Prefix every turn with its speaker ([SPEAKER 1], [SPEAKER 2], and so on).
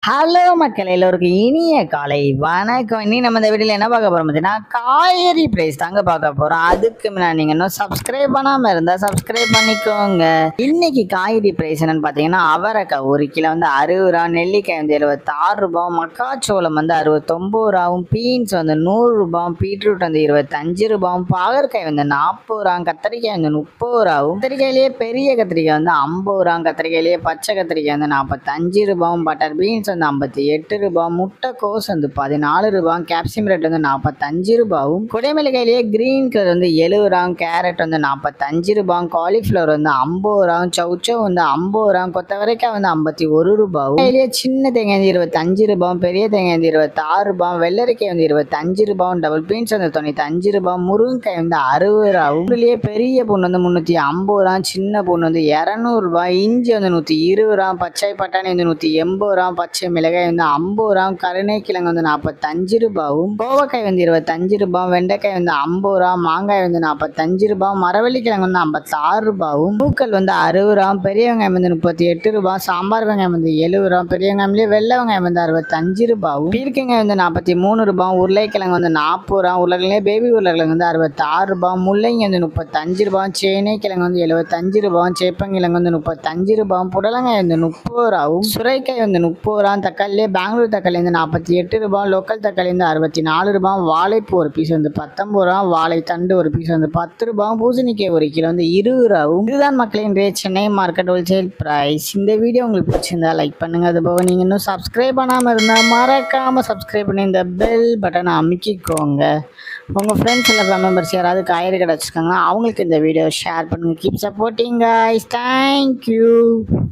[SPEAKER 1] hello மக்கள் எல்லோருக்கும் இனிய காலை வணக்கம் இனி நம்ம இந்த வீடியோவில் என்ன பார்க்க போகிறோம் பார்த்தீங்கன்னா காய்கறி ப்ரைஸ் தாங்க பார்க்க போகிறோம் அதுக்கு முன்னாடி நீங்கள் இன்னும் சப்ஸ்கிரைப் பண்ணாமல் இருந்தால் சப்ஸ்கிரைப் பண்ணிக்கோங்க இன்னைக்கு காய்கறி ப்ரைஸ் என்னன்னு பார்த்தீங்கன்னா அவரைக்காய் ஒரு கிலோ வந்து அறுபது ரூபா நெல்லிக்காய் வந்து எழுபத்தாறு ரூபா மக்காச்சோளம் வந்து அறுபத்தொம்பது ரூபாவும் பீன்ஸ் வந்து நூறு ரூபாயும் பீட்ரூட் வந்து இருபத்தஞ்சு ரூபாயும் பாகற்காய் வந்து நாற்பது ரூபா கத்திரிக்காய் வந்து முப்பது ரூபாவும் கத்திரிக்காயிலேயே பெரிய கத்திரிக்காய் வந்து ஐம்பது ரூபா கத்திரிக்காயிலேயே பச்சை கத்திரிக்காய் வந்து நாற்பத்தஞ்சு ரூபாயும் பட்டர் பீன்ஸ் வந்து ஐம்பத்தி எட்டு ரூபாய் முட்டைக்கோஸ் வந்து பதினாலு ரூபாய் கேப்சியம் ரேட் வந்து நாற்பத்தஞ்சு ரூபாயும் குடைமிளகாயிலேயே கிரீன் கலர் வந்து எழுபது ரூபாயும் கேரட் வந்து நாற்பத்தஞ்சு ரூபாயும் காலிஃப்ளவர் வந்து ஐம்பது ரூபாயும் சவுச்சோ வந்து ஐம்பது ரூபாயும் கொத்தவரைக்காய் வந்து ஐம்பத்தி ஒரு ரூபாயும் இதுலேயே சின்ன தேங்காய் வந்து இருபத்தஞ்சு ரூபாயும் பெரிய தேங்காய் வந்து இருபத்தாறு ரூபாயும் வெள்ளரிக்காய் வந்து இருபத்தஞ்சு ரூபாயும் டபுள் பீன்ஸ் வந்து தொண்ணூத்தஞ்சு ரூபாய் முருங்கைக்காய் வந்து அறுபது ரூபாயும் இதுலேயே பெரிய பொண்ணு வந்து முந்நூற்றி ஐம்பது ரூபா சின்ன பொண்ணு வந்து இரநூறுபா இஞ்சி வந்து நூற்றி இருபது ரூபா பச்சை பட்டாணி வந்து நூற்றி எண்பது ரூபா பச்சை மிளகாய் வந்து ஐம்பது ரூபா கருணைக்கிழங்கு வந்து நாற்பத்தஞ்சு ரூபாவும் கோவக்காய் வந்து இருபத்தஞ்சு ரூபாய் வெண்டைக்காய் வந்து ஐம்பது ரூபா மாங்காய் வந்து நாற்பத்தஞ்சு ரூபாய் மரவள்ளிக்கிழங்கு வந்து ஐம்பத்தாறு ரூபாவும் பூக்கள் வந்து அறுபது ரூபா பெரிய வெங்காயம் வந்து முப்பத்தி எட்டு ரூபாய் சாம்பார் வெங்காயம் வந்து எழுபது ரூபா பெரிய வெங்காயம்லேயே வெள்ளை வெங்காயம் வந்து அறுபத்தஞ்சு ரூபாவும் பீர்க்கங்காய் வந்து நாற்பத்தி மூணு ரூபாய் உருளைக்கிழங்கு வந்து நாற்பது ரூபா உருளைக்கிழங்கு பேபி உருளைக்கிழங்கு வந்து அறுபத்தாறு ரூபாய் முள்ளங்கி வந்து முப்பத்தஞ்சு ரூபாய் சேனை கிழங்கு வந்து எழுபத்தஞ்சு ரூபாய் சேப்பங்கிழங்கு வந்து முப்பத்தஞ்சு ரூபாய் புடலங்காய் வந்து முப்பது ரூபாவும் சுரைக்காய் வந்து முப்பது ரூபா தக்காளிலே பெங்களூர் தக்காளி வந்து நாற்பத்தி எட்டு ரூபாய் லோக்கல் தக்காளி வந்து அறுபத்தி நாலு ரூபாய் வாழைப்பூ ஒரு பீஸ் வந்து பத்தொம்பது ரூபா வாழை தண்டு ஒரு பீஸ் வந்து பத்து ரூபாய் பூசணிக்காய் ஒரு கிலோ வந்து இருபது ரூபாவும் இதுதான் மக்களின் rate Chennai market wholesale price இந்த வீடியோ உங்களுக்கு பிடிச்சிருந்தா லைக் பண்ணுங்க அது போக நீங்கள் இன்னும் சப்ஸ்கிரைப் பண்ணாமல் இருந்தால் மறக்காமல் சப்ஸ்கிரைப் பண்ணி இந்த பெல் பட்டனை அமுக்கிக்கோங்க உங்கள் ஃப்ரெண்ட்ஸ் இல்லை மெம்பர்ஸ் யாராவது காய்கறி கடை வச்சுருக்காங்கன்னா அவங்களுக்கு இந்த வீடியோ ஷேர் பண்ணுங்கள் கீப் சப்போர்ட்டிங் guys தேங்க்யூ